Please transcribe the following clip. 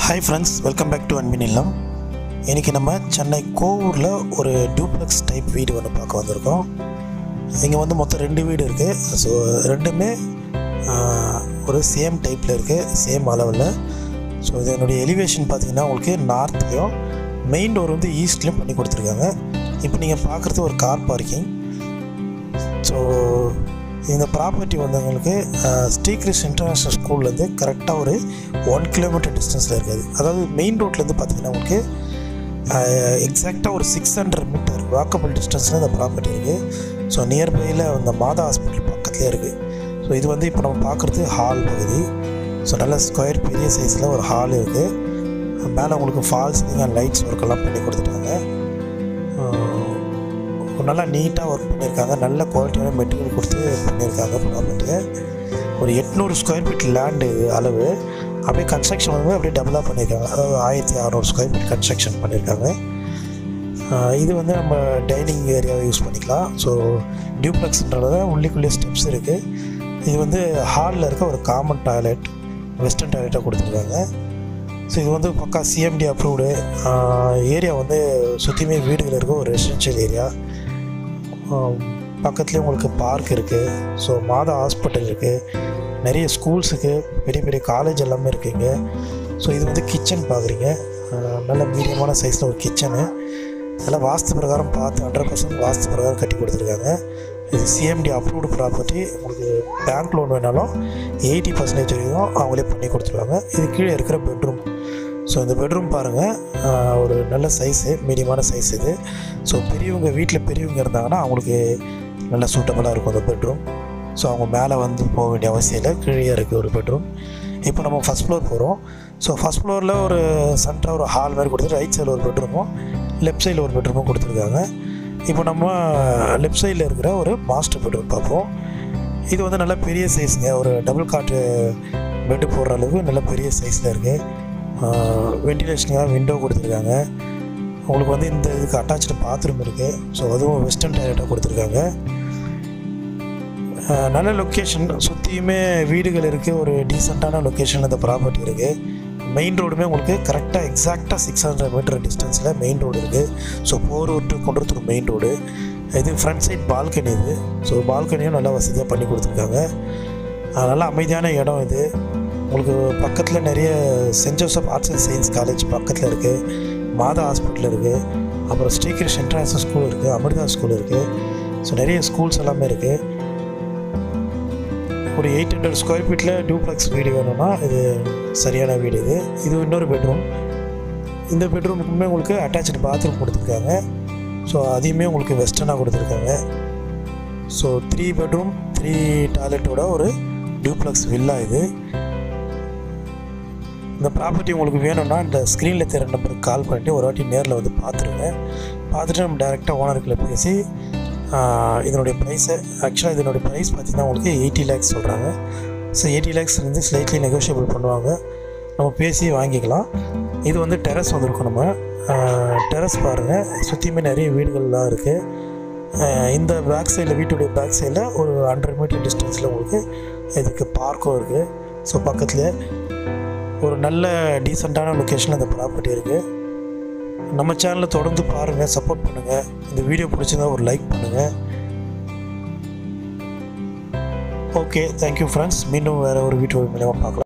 hi friends welcome back to அன்பின் இல்லம் இன்றைக்கி நம்ம சென்னை கோவூரில் ஒரு டூப்ளெக்ஸ் டைப் வீடு ஒன்று பார்க்க வந்திருக்கோம் இங்கே வந்து மொத்தம் ரெண்டு வீடு இருக்குது ஸோ ரெண்டுமே ஆஹ், ஒரு சேம் டைப்பில் இருக்குது சேம் அளவில் ஸோ இதனுடைய எலிவேஷன் பார்த்தீங்கன்னா உங்களுக்கு நார்த்லேயும் மெயின் டோர் வந்து ஈஸ்ட்லேயும் பண்ணி கொடுத்துருக்காங்க இப்போ நீங்கள் பார்க்குறது ஒரு கார் பார்க்கிங் ஸோ இந்த ப்ராப்பர்ட்டி வந்து உங்களுக்கு அஹ், ஸ்ரீகிருஷ்ண இன்டர்நேஷ்னல் ஸ்கூல்லேருந்து கரெக்டாக ஒரு ஒன் கிலோமீட்டர் டிஸ்டன்ஸில் இருக்குது அதாவது மெயின் ரோட்லேருந்து பார்த்தீங்கன்னா உங்களுக்கு எக்ஸாக்டாக ஒரு சிக்ஸ் ஹண்ட்ரட் மீட்டர் வாக்கபிள் டிஸ்டன்ஸில் இந்த ப்ராப்பர்ட்டி இருக்குது ஸோ நியர்பையில் அந்த மாதா ஹாஸ்பிட்டல் பக்கத்துலேயே இருக்குது ஸோ இது வந்து இப்போ நம்ம பார்க்குறது ஹால் பகுதி ஸோ நல்ல ஸ்கொயர் பெரிய சைஸில் ஒரு ஹால் இருக்குது மேலே உங்களுக்கு ஃபால்ஸ் நீங்கள் லைட்ஸ் ஒர்க்கெல்லாம் பண்ணி கொடுத்துட்டாங்க அஹ், நல்லா நீட்டாக ஒர்க் பண்ணியிருக்காங்க நல்ல குவாலிட்டியான மெட்டீரியல் கொடுத்து பண்ணியிருக்காங்க ப்ராப்பர்ட்டியை ஒரு எட்நூறு ஸ்கொயர் ஃபீட் லேண்டு அளவு அப்படியே கன்ஸ்ட்ரக்ஷன் வந்து அப்படியே டபுளாக பண்ணியிருக்காங்க அதாவது ஆயிரத்தி அறநூறு ஸ்கொயர் ஃபீட் கன்ஸ்ட்ரக்ஷன் பண்ணியிருக்காங்க ஆஹ் இது வந்து நம்ம டைனிங் ஏரியாவை யூஸ் பண்ணிக்கலாம் ஸோ டியூப்ளெக்ஸ்ன்றத உள்ளிக்குள்ளே ஸ்டெப்ஸ் இருக்குது இது வந்து ஹாலில் இருக்க ஒரு காமன் டாய்லெட் வெஸ்டர்ன் டாய்லெட்டாக கொடுத்துருக்காங்க ஸோ இது வந்து பக்கா சிஎம்டி அப்ரூவ்டு ஏரியா வந்து சுற்றியுமே வீடுகள் இருக்க ஒரு ரெசிடென்ஷியல் ஏரியா பக்கத்துலேயே உங்களுக்கு பார்க் இருக்குது ஸோ மாதா ஹாஸ்பிட்டல் இருக்குது நிறைய ஸ்கூல்ஸுக்கு பெரிய பெரிய காலேஜ் எல்லாமே இருக்குங்க ஸோ இது வந்து கிச்சன் பார்க்குறீங்க நல்ல மீடியமான சைஸில் ஒரு கிச்சனு நல்லா வாஸ்து பிரகாரம் பார்த்து ஹண்ட்ரட் பர்சன்ட் வாஸ்து பிரகாரம் கட்டி கொடுத்துருக்காங்க இது சிஎம்டி அப்ரூவ்டு ப்ராப்பர்ட்டி உங்களுக்கு பேங்க் லோன் வேணாலும் எயிட்டி பர்சன்டேஜ் வரைக்கும் அவங்களே பண்ணி கொடுத்துருவாங்க இது கீழே இருக்கிற பெட்ரூம் ஸோ இந்த பெட்ரூம் பாருங்கள் ஒரு நல்ல சைஸு மீடியமான சைஸ் இது ஸோ பெரியவங்க வீட்டில் பெரியவங்க இருந்தாங்கன்னா அவங்களுக்கு நல்ல சூட்டபுளாக இருக்கும் அந்த பெட்ரூம் ஸோ அவங்க மேலே வந்து போக வேண்டிய அவசியம் இல்லை கீழே இருக்குது ஒரு பெட்ரூம் இப்போ நம்ம ஃபஸ்ட் ஃப்ளோர் போகிறோம் ஸோ ஃபஸ்ட் ஃப்ளோரில் ஒரு சென்டராக ஒரு ஹால் மாதிரி கொடுத்துட்டு ரைட் சைடில் ஒரு பெட்ரூமும் லெஃப்ட் சைடில் ஒரு பெட்ரூமும் கொடுத்துருக்காங்க இப்போ நம்ம லெஃப்ட் சைடில் இருக்கிற ஒரு மாஸ்டர் பெட்ரூம் பார்ப்போம் இது வந்து நல்ல பெரிய சைஸுங்க ஒரு டபுள் காட்டு பெட்டு போடுற அளவுக்கு நல்ல பெரிய சைஸில் இருக்குது வென்டிலேஷனுக்காக விண்டோ கொடுத்துருக்காங்க உங்களுக்கு வந்து இந்த இதுக்கு அட்டாச்சு பாத்ரூம் இருக்குது ஸோ அதுவும் வெஸ்டர்ன் டாய்லெட்டாக கொடுத்துருக்காங்க அஹ் நல்ல லொக்கேஷன் சுற்றியுமே வீடுகள் இருக்குது ஒரு டீசெண்டான லொக்கேஷனில் இந்த ப்ராப்பர்ட்டி இருக்குது மெயின் ரோடுமே உங்களுக்கு கரெக்டாக எக்ஸாக்டாக சிக்ஸ் ஹண்ட்ரட் மீட்டர் டிஸ்டன்ஸில் மெயின் ரோடு இருக்குது so Porur to Kondathur main road இது ஃப்ரண்ட் சைட் பால்கனி இது ஸோ பால்கனியும் நல்லா வசதியாக பண்ணி கொடுத்துருக்காங்க அஹ் நல்ல அமைதியான இடம் இது உங்களுக்கு பக்கத்தில் நிறைய Saint Joseph arts and science college பக்கத்தில் இருக்குது மாதா ஹாஸ்பிட்டல் இருக்குது அப்புறம் ஸ்ரீகிருஷ்ண இன்டர்நேஷனல் ஸ்கூல் இருக்குது அமிர்தா ஸ்கூல் இருக்குது ஸோ நிறைய ஸ்கூல்ஸ் எல்லாமே இருக்குது ஒரு எயிட் ஹண்ட்ரட் ஸ்கொயர் ஃபீட்டில் டூப்ளெக்ஸ் வீடு வேணும்னா இது சரியான வீடு இது இது இன்னொரு பெட்ரூம் இந்த பெட்ரூமுக்குமே உங்களுக்கு அட்டாச்சு பாத்ரூம் கொடுத்துருக்காங்க ஸோ அதையுமே உங்களுக்கு வெஸ்டர்னாக கொடுத்துருக்காங்க ஸோ த்ரீ பெட்ரூம் த்ரீ டாய்லெட்டோட ஒரு டியூப்ளெக்ஸ் வில்லா இது இந்த ப்ராப்பர்ட்டி உங்களுக்கு வேணும்னா இந்த ஸ்க்ரீனில் தெரிய நம்பருக்கு கால் பண்ணிட்டு ஒரு வாட்டி நேரில் வந்து பார்த்துருங்க பார்த்துட்டு நம்ம டேரெக்டாக ஓனருக்குள்ள பேசி ஆஹ், இதனுடைய ப்ரைஸை ஆக்சுவலாக இதனுடைய ப்ரைஸ் பார்த்தீங்கன்னா உங்களுக்கு எயிட்டி லேக்ஸ் சொல்கிறாங்க ஸோ எயிட்டி லேக்ஸ் வந்து ஸ்லைட்லி நெகோஷியபிள் பண்ணுவாங்க நம்ம பேசி வாங்கிக்கலாம் இது வந்து டெரஸ் வந்திருக்கும் நம்ம டெரஸ் பாருங்கள் சுற்றியுமே நிறைய வீடுகள்லாம் இருக்குது இந்த பேக் சைடில் வீட்டுடைய பேக் சைடில் ஒரு ஹண்ட்ரட் மீட்டர் டிஸ்டன்ஸில் உங்களுக்கு இதுக்கு பார்க்கும் இருக்குது ஸோ பக்கத்துலேயே ஒரு நல்ல டீசெண்டான லொக்கேஷனில் இந்த ப்ராப்பர்ட்டி இருக்குது நம்ம சேனலை தொடர்ந்து பாருங்கள் சப்போர்ட் பண்ணுங்கள் இந்த வீடியோ பிடிச்சிருந்தா ஒரு லைக் பண்ணுங்கள் ஓகே தேங்க்யூ ஃப்ரெண்ட்ஸ் மீண்டும் வேறு ஒரு வீடியோ மூலமாக பார்க்கலாம்